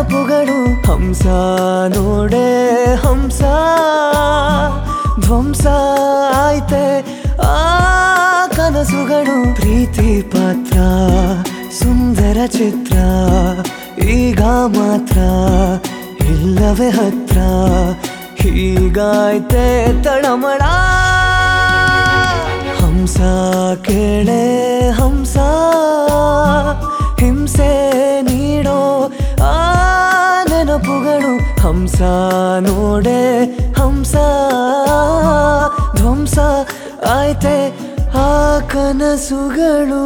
ನೆನಪುಗಳು ಹಂಸ ನೋಡೆ ಹಂಸ ಧ್ವಂಸ ಆಯ್ತೆ ಆ ಕನಸುಗಳು ಪ್ರೀತಿ ಪಾತ್ರ ಸುಂದರ ಚಿತ್ರ ಈಗ ಮಾತ್ರ ಇಲ್ಲವೇ ಹತ್ರ ಹೀಗಾಯ್ತೆ ತಳಮಳ ಹಂಸ ಕೇಳೆ ಹಂಸ ಹಿಂಸೆ ನೀಡೋ ಆ ನೆನಪುಗಳು ಹಂಸ ನೋಡೆ ಹಂಸ ಧ್ವಂಸ ಆಯ್ತೆ ಆ ಕನಸುಗಳು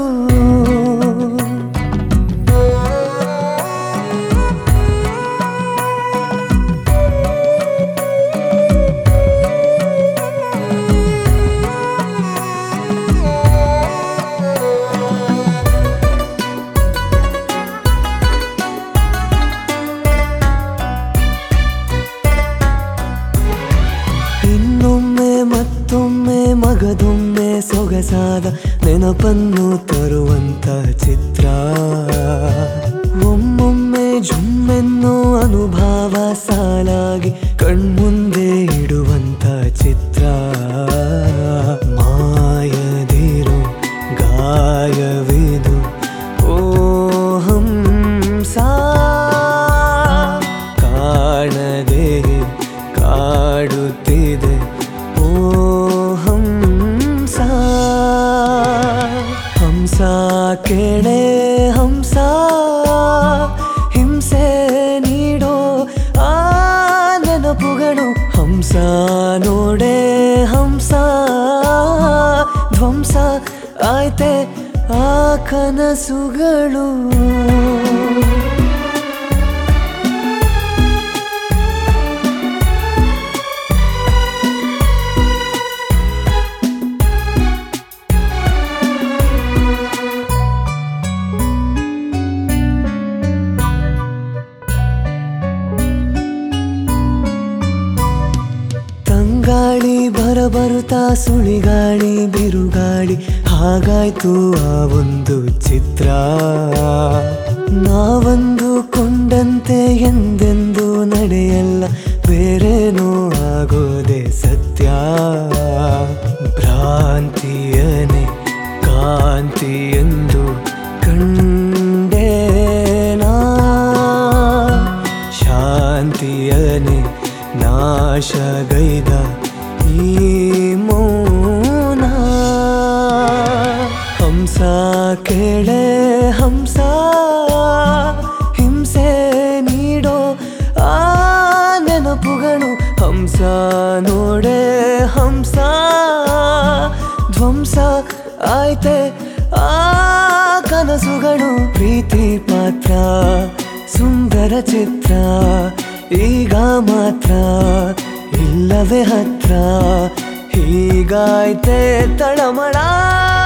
ಇನ್ನೊಮ್ಮೆ ಮತ್ತೊಮ್ಮೆ ಮಗದೊಮ್ಮೆ ಸೊಗಸಾದ ನೆನಪನ್ನು ತರುವಂತ ಚಿತ್ರ ಒಮ್ಮೊಮ್ಮೆ ಜುಮ್ಮೆನ್ನೋ ಅನುಭವ ಸಾಲಾಗಿ ಕಣ್ಮುಂದೆ ಇಡುವಂತ ಚಿತ್ರ ಮಾಯದಿರು ಗಾಯವಿದು ಓ ಹಂಸ ಕಾಣದೆ ಕಾಡುತ್ತಿದೆ ಓ ಹಂಸ ಹಂಸ ಕೇಳೆ ಹಂಸ ಹಿಂಸೆ ನೀಡೋ ಆ ನೆನಪುಗಳು ಹಂಸ ನೋಡೆ ಹಂಸ ಧ್ವಂಸ ಆಯ್ತೆ ಆ ಕನಸುಗಳು ತಂಗಾಳಿ ಬರಬರುತ್ತಾ ಸುಳಿಗಾಳಿ ಬಿರುಗಾಳಿ ಹಾಗಾಯ್ತು ಆ ಒಂದು ಚಿತ್ರ ನಾವಂದು ಕೊಂಡಂತೆ ಎಂದೆಂದು ನಡೆಯಲ್ಲ ಬೇರೇನೋ ಆಗೋದೆ ಸತ್ಯ ಭ್ರಾಂತಿಯನೆ ಕಾಂತಿ ಎಂದು ಕಂಡೇನಾ ಶಾಂತಿಯನೆ ನಾಶಗೈದ ಈ ಮೌನ ಹಂಸ ಕೇಳೆ ಹಂಸ ಹಿಂಸೆ ನೀಡೋ ಆ ನೆನಪುಗಳು ಹಂಸ ನೋಡೆ ಹಂಸ ಧ್ವಂಸ ಆಯ್ತೆ ಆ ಕನಸುಗಳು ಪ್ರೀತಿ ಪಾತ್ರ ಸುಂದರ ಚಿತ್ರ ಈಗ ಮಾತ್ರ ಇಲ್ಲವೇ ಹತ್ರ ಹೀಗಾಯ್ತೆ ತಳಮಳ